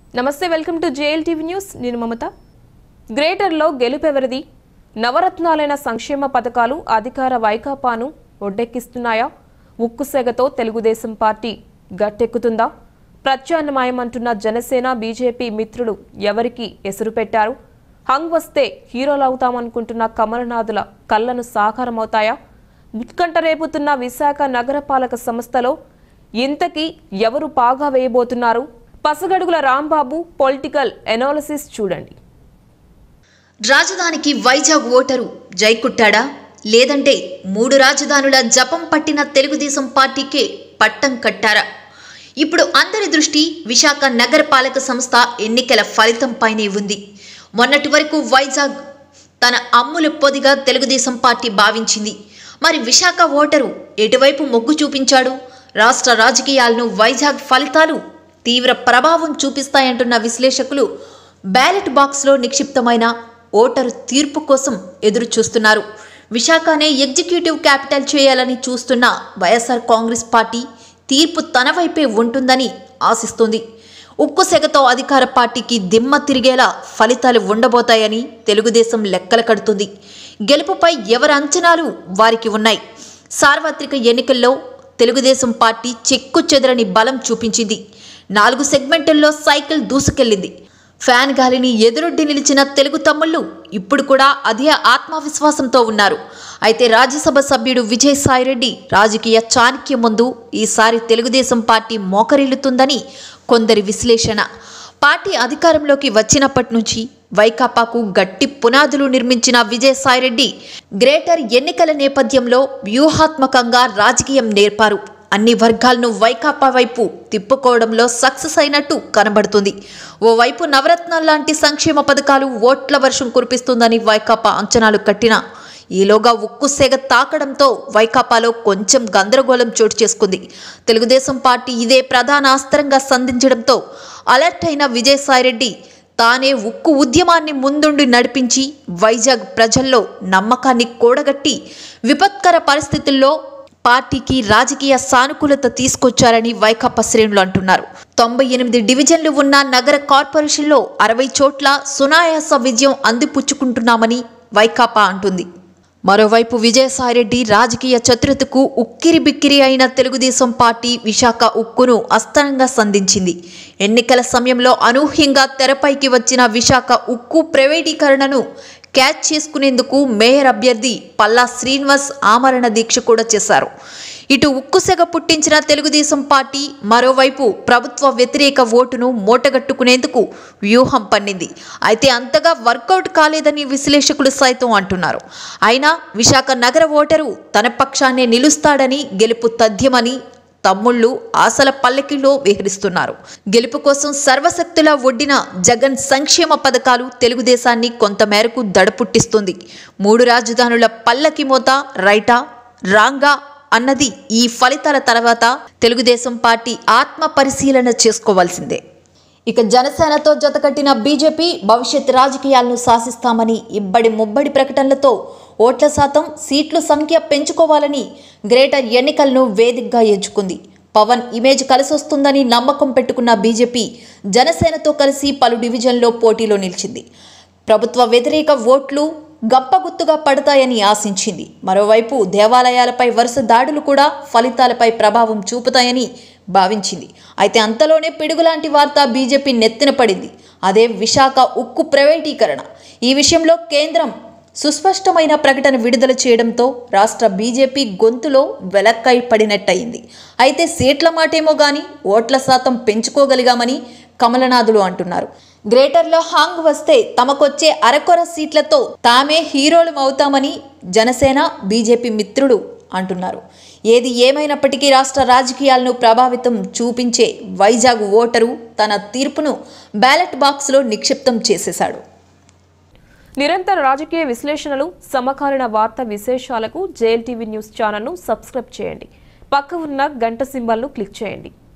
నమస్తే welcome to JL TV news నేను మమత గ్రేటర్లో గెలుపెవరిది నవరత్నాలైన సంక్షేమ పథకాలు అధికార వైకాపాను ఒడ్డెక్కిస్తున్నాయా ఉక్కు సెగతో తెలుగుదేశం పార్టీ గట్టెక్కుతుందా ప్రత్యామ్నాయమంటున్న జనసేన బీజేపీ మిత్రులు ఎవరికి ఎసురు పెట్టారు హంగ్ వస్తే హీరోలవుతామనుకుంటున్న కమలనాథుల కళ్ళను సాకారమవుతాయా ఉత్కంఠ రేపుతున్న విశాఖ నగరపాలక సంస్థలో ఇంతకీ ఎవరు పాగా వేయబోతున్నారు పసగడుగుల రాంబాబు పొలిటికల్ ఎనాలిసిస్ చూడండి రాజధానికి వైజాగ్ ఓటరు జై కుట్టాడా లేదంటే మూడు రాజధానుల జపం పట్టిన తెలుగుదేశం పార్టీకే పట్టం కట్టారా ఇప్పుడు అందరి దృష్టి విశాఖ నగరపాలక సంస్థ ఎన్నికల ఫలితంపైనే ఉంది మొన్నటి వరకు వైజాగ్ తన అమ్ముల పొదిగా తెలుగుదేశం పార్టీ భావించింది మరి విశాఖ ఓటరు ఎటువైపు మొగ్గు చూపించాడు రాష్ట్ర రాజకీయాలను వైజాగ్ ఫలితాలు తీవ్ర ప్రభావం చూపిస్తాయంటున్న విశ్లేషకులు బ్యాలెట్ బాక్స్లో నిక్షిప్తమైన ఓటరు తీర్పు కోసం ఎదురు చూస్తున్నారు విశాఖనే ఎగ్జిక్యూటివ్ క్యాపిటల్ చేయాలని చూస్తున్న వైఎస్ఆర్ కాంగ్రెస్ పార్టీ తీర్పు తన వైపే ఉంటుందని ఆశిస్తుంది ఉక్కు సెగతో అధికార పార్టీకి దిమ్మ తిరిగేలా ఫలితాలు ఉండబోతాయని తెలుగుదేశం లెక్కలు కడుతుంది గెలుపుపై ఎవరి అంచనాలు వారికి ఉన్నాయి సార్వత్రిక ఎన్నికల్లో తెలుగుదేశం పార్టీ చెక్కు చెదరని బలం చూపించింది నాలుగు సెగ్మెంటుల్లో సైకిల్ దూసుకెళ్లింది ఫ్యాన్ గాలిని ఎదురొడ్డి నిలిచిన తెలుగు తమ్ముళ్ళు ఇప్పుడు కూడా అదే ఆత్మవిశ్వాసంతో ఉన్నారు అయితే రాజ్యసభ సభ్యుడు విజయసాయిరెడ్డి రాజకీయ చాణక్యం ముందు ఈసారి తెలుగుదేశం పార్టీ మోకరిల్లుతుందని కొందరి విశ్లేషణ పార్టీ అధికారంలోకి వచ్చినప్పటి నుంచి వైకాపాకు గట్టి పునాదులు నిర్మించిన విజయసాయిరెడ్డి గ్రేటర్ ఎన్నికల నేపథ్యంలో వ్యూహాత్మకంగా రాజకీయం నేర్పారు అన్ని వర్గాలను వైకాపా వైపు తిప్పుకోవడంలో సక్సెస్ అయినట్టు కనబడుతుంది ఓవైపు నవరత్నాల లాంటి సంక్షేమ పథకాలు ఓట్ల వర్షం కురిపిస్తుందని వైకాపా అంచనాలు కట్టిన ఈలోగా ఉక్కు సెగ తాకడంతో వైకాపాలో కొంచెం గందరగోళం చోటు చేసుకుంది తెలుగుదేశం పార్టీ ఇదే ప్రధాన అస్త్రంగా సంధించడంతో అలర్ట్ అయిన విజయసాయిరెడ్డి తానే ఉక్కు ఉద్యమాన్ని ముందుండి నడిపించి వైజాగ్ ప్రజల్లో నమ్మకాన్ని కూడగట్టి విపత్కర పరిస్థితుల్లో పార్టీకి రాజకీయ సానుకూలత తీసుకొచ్చారని వైకాపా శ్రేణులు అంటున్నారు తొంభై ఎనిమిది డివిజన్లు ఉన్న నగర కార్పొరేషన్లో అరవై చోట్ల సునాయాస విజయం అందిపుచ్చుకుంటున్నామని వైకాపా అంటుంది మరోవైపు విజయసాయిరెడ్డి రాజకీయ చతురతకు ఉక్కిరి బిక్కిరి అయిన తెలుగుదేశం పార్టీ విశాఖ ఉక్కును అస్త్రంగా సంధించింది ఎన్నికల సమయంలో అనూహ్యంగా తెరపైకి వచ్చిన విశాఖ ఉక్కు ప్రైవేటీకరణను క్యాచ్ చేసుకునేందుకు మేయర్ అభ్యర్థి పల్లా శ్రీనివాస్ ఆమరణ దీక్ష కూడా చేశారు ఇటు ఉక్కుసెగ పుట్టించిన తెలుగుదేశం పార్టీ మరోవైపు ప్రభుత్వ వ్యతిరేక ఓటును మూటగట్టుకునేందుకు వ్యూహం పన్నింది అయితే అంతగా వర్కౌట్ కాలేదని విశ్లేషకులు సైతం అంటున్నారు అయినా విశాఖ నగర ఓటరు తన పక్షాన్నే నిలుస్తాడని గెలుపు తథ్యమని తమ్ముళ్ళు ఆశల పల్లకిలో విహరిస్తున్నారు గెలుపు కోసం సర్వశక్తులా ఒడ్డిన జగన్ సంక్షేమ పథకాలు తెలుగుదేశాన్ని కొంతమేరకు దడపుట్టిస్తుంది మూడు రాజధానుల పల్లకి మోత రైటా రాంగా అన్నది ఈ ఫలితాల తర్వాత తెలుగుదేశం పార్టీ ఆత్మ పరిశీలన చేసుకోవాల్సిందే ఇక జనసేనతో జతకట్టిన బీజేపీ భవిష్యత్ రాజకీయాలను శాసిస్తామని ఇబ్బడి ముబ్బడి ప్రకటనలతో ఓట్ల శాతం సీట్ల సంఖ్య పెంచుకోవాలని గ్రేటర్ ఎన్నికలను వేదికగా ఎంచుకుంది పవన్ ఇమేజ్ కలిసొస్తుందని నమ్మకం పెట్టుకున్న బీజేపీ జనసేనతో కలిసి పలు డివిజన్లో పోటీలో నిలిచింది ప్రభుత్వ వ్యతిరేక ఓట్లు గప్పగుత్తుగా పడతాయని ఆశించింది మరోవైపు దేవాలయాలపై వరుస దాడులు కూడా ఫలితాలపై ప్రభావం చూపుతాయని భావించింది అయితే అంతలోనే పిడుగులాంటి వార్త బీజేపీ నెత్తిన పడింది అదే విశాఖ ఉక్కు ప్రైవేటీకరణ ఈ విషయంలో కేంద్రం సుస్పష్టమైన ప్రకటన విడుదల చేయడంతో రాష్ట్ర బీజేపీ గొంతులో వెలక్కై పడినట్టయింది అయితే సీట్ల మాటేమో గాని ఓట్ల శాతం పెంచుకోగలిగామని కమలనాథులు అంటున్నారు గ్రేటర్లో హాంగ్ వస్తే తమకొచ్చే అరకొర సీట్లతో తామే హీరోలు అవుతామని జనసేన బీజేపీ మిత్రుడు అంటున్నారు ఏది ఏమైనప్పటికీ రాష్ట్ర రాజకీయాలను ప్రభావితం చూపించే వైజాగ్ ఓటరు తన తీర్పును బ్యాలెట్ బాక్స్లో నిక్షిప్తం చేసేశాడు నిరంతర రాజకీయ విశ్లేషణలు సమకాలీన వార్తా విశేషాలకు జేఎల్ టీవీ న్యూస్ ఛానల్ను సబ్స్క్రైబ్ చేయండి పక్క ఉన్న గంట సింబల్ను క్లిక్ చేయండి